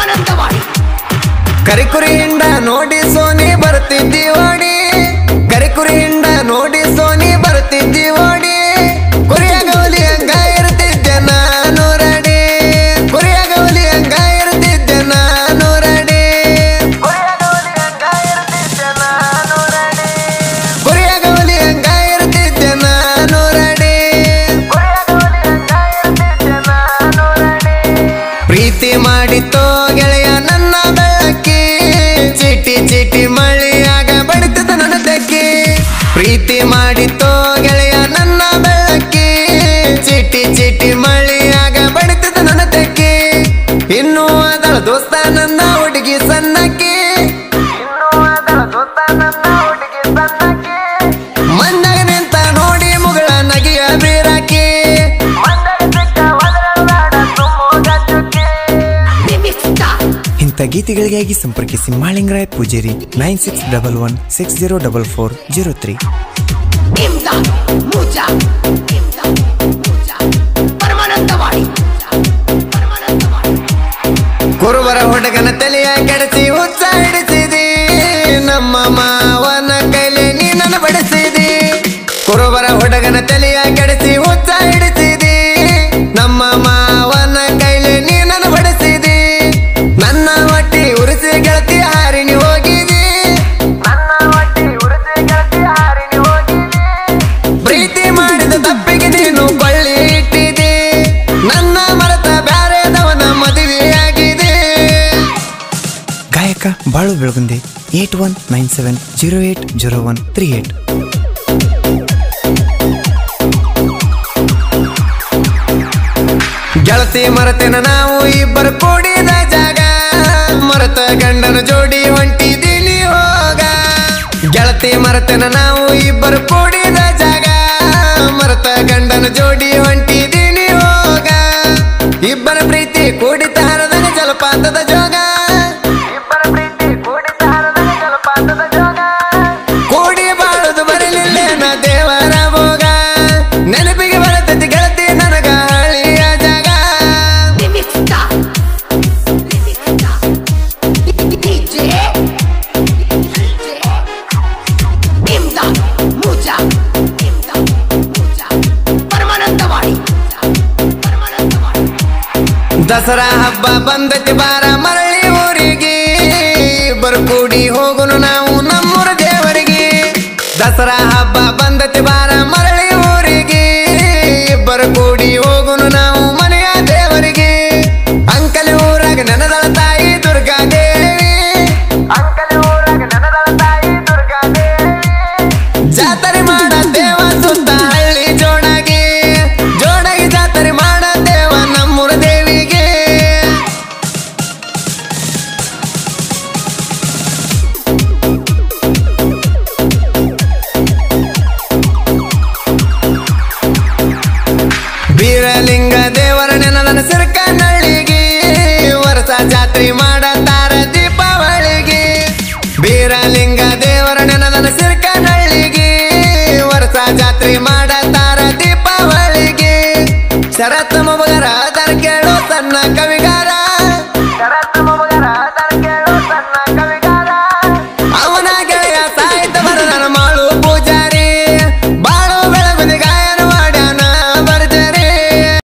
ಪರಮಾನಂದವಾಡಿ ಕರಿಕುರಿ ಹಿಂಡ ನೋಡಿ ಸೋನಿ ಬರ್ತಿದ್ದಿ ಓಡಿ ಕರಿಕುರಿ ಹಿಂಡ ನೋಡಿ ಸೋನಿ ಬರ್ತಿದ್ದಿ ಓಡಿ ಕುರಿಯ ಗೌಲಿ ಹಂಗ ಇರ್ತಿದ್ದೆ ನಾನು ರಡಿ ಕುರಿಯ ಗೌಲಿ ಹಂಗ ಇರ್ತಿದ್ದೆ ನಾನು ರಡಿ ಕುರಿಯ ಗೌಲಿ ಹಂಗ ಇರ್ತಿದ್ದೆ ನಾನು ರಡಿ ಕುರಿಯ ಗೌಲಿ ಹಂಗ ಇರ್ತಿದ್ದೆ ನಾನು ರಡಿ ಕುರಿಯ ಗೌಲಿ ಹಂಗ ಇರ್ತಿದ್ದೆ ನಾನು ರಡಿ ಪ್ರೀತಿ ಮಾಡಿತೋ ಗೆಳೆಯ ನನ್ನ ಬೆಳಕಿ ಚಿಟಿ ಚಿಟಿ ಮಳಿಯಾಗ ಬಡಿತದ ನನ್ನ ತೆಕ್ಕಿ ಪ್ರೀತಿ ಮಾಡಿತೋ ಗೆಳೆಯ ನನ್ನ ಬೆಳಕಿ ಚಿಟಿ ಚಿಟಿ ಮಳಿಯಾಗ ಬಡಿತದ ನನ್ನ ತೆಕ್ಕಿ ಇನ್ನೂ ಅದಳ ದೋಸ್ತ ನನ್ನ ಹುಡುಗಿ ಸಣ್ಣಕ್ಕಿ ಇನ್ನೂ ಅದಳ ದೋಸ್ತ ನನ್ನ ಹುಡುಗಿ ಸಣ್ಣಕ್ಕಿ ಮಂದಾಗ ನಿಂತ ನೋಡಿ ಮುಗಳ ನಗಿಯ ಬೀರಾಕಿ ಮಿಮಿಕ್ ಸ್ಟಾರ್ ಇಂಥ ಗೀತೆಗಳಿಗಾಗಿ ಸಂಪರ್ಕಿಸಿ Malingaraya Pujeri nine six double one six zero double four zero three Imdad Muja Imdad Muja Paramanandawadi Paramanandawadi ಕುರುಬರ ಹುಡುಗನ ತಲೆಯ ಕೆಡಿಸಿ ಹುಚ್ಚ ಹಿಡಿಸಿದಿ ನಮ್ಮ ಮಾವನ ಕೈಲಿ ನೀ ನನ್ನ ಬಡಿಸಿದಿ ಕುರುಬರ ಹುಡುಗನ ತಲೆಯ ಕೆಡಿಸಿ ಹುಚ್ಚ ಹಿಡಿಸಿದಿ ನಮ್ಮ ಮಾವನ ಕೈಲಿ ನೀ ನನ್ನ ಬಡಿಸಿದಿ ನನ್ನ ಹೊಟ್ಟಿ ಉರಿಸಿ ಗೆಳತಿ ಹಾರಿನಿ ಹೋಗಿದಿ ನನ್ನ ಹೊಟ್ಟಿ ಉರಿಸಿ ಗೆಳತಿ ಹಾರಿನಿ ಹೋಗಿದಿ ಪ್ರೀತಿ ಮಾಡಿದ ತಪ್ಪಿಗೆ ನೀನು ಬಳ್ಳಿ ಇಟ್ಟಿದೆ ನನ್ನ ಮರೆತ ಬ್ಯಾರೆದವನ ಮದುವೆಯಾಗಿದೆ ಗಾಯಕ Balu Belagunde eight one nine seven zero eight zero one three eight ಗೆಳತಿ ಮರೆತೇನ ನಾವು ಇಬ್ಬರು ಕೂಡಿದ ಜಾಗ ಮರೆತ ಗಂಡನ ಜೋಡಿ ಹೊಂಟಿದೀನಿ ಹೋಗ ಗೆಳತಿ ಮರೆತೇನ ನಾವು ಇಬ್ಬರು ಕೂಡಿದ ಜಾಗ ಮರೆತ ಗಂಡನ ಜೋಡಿ ಹೊಂಟಿದೀನಿ ಹೋಗ ಇಬ್ಬರ ಪ್ರೀತಿ ಕೂಡಿತ ಹರದನ ಜಲಪಾತದ ಜೋಗ ಇಬ್ಬರ ಪ್ರೀತಿ ಕೂಡಿತ ಹರದನ ಜಲಪಾತದ ಜೋಗ ಕೂಡಿ ಬಾಳುದು ಬರಲಿಲ್ಲೇನ ದೇವರ ಭೋಗ ನೆನಪಿಗೆ ಬರತೈತಿ ಗೆಳತಿ ನನಗ ಹಳಿಯ ಜಾಗ mimic star mimic star DJ Imdad Muja Imdad Muja Paramanandawadi Paramanandawadi Dasara ಹಬ್ಬ ಬಂದೈತಿ ಬಾರ ಮರಳಿ ಊರಿಗೆ ಇಬ್ಬರು ಕೂಡಿ ಹೋಗುನು ನಾವು ನಮ್ಮೂರ ದೇವರಿಗೆ ದಸರಾ ಹಬ್ಬ ಬಂದೈತಿ ಬಾರ ಮರಳಿ ಊರಿಗೆ ಇಬ್ಬರು ಕೂಡಿ ಹೋಗುನು ನಾವು ಮನೆಯ ದೇವರಿಗೆ ಅಂಕಲಿ ಊರಾಗ ನೆನದಳ ತಾಯಿ ದುರ್ಗಾ ದೇವಿ ಅಂಕಲಿ ಊರಾಗ ನೆನದಳ ತಾಯಿ ದುರ್ಗಾ ದೇವಿ ಜಾತ್ರೆ ಮಾಡ ದೇವ ಸುತ್ತ ಹಳ್ಳಿ ಜೋಡಾಗಿ ಜೋಡಾಗಿ ಜಾತ್ರೆ ಮಾಡ ದೇವ ನಮ್ಮೂರ ದೇವಿಗೆ ಬೀರಲಿಂಗ ದೇವರ ನೆನದನ ಸಿರ್ಕ ನಳ್ಳಿಗೆ ವರ್ಷ ಜಾತ್ರೆ ಮಾಡತಾರ ದೀಪಾವಳಿಗೆ ಬೀರಲಿಂಗ ದೇವರ ನೆನದನ ಸಿರ್ಕ ನಳ್ಳಿಗೆ ವರ್ಷ ಜಾತ್ರೆ ಮಾಡತಾರ ದೀಪಾವಳಿಗೆ ಶರತ್ ಮೊಬಗರ ದರ್ ಕೇಳೋ ಸಣ್ಣ ಕವಿಗಾರ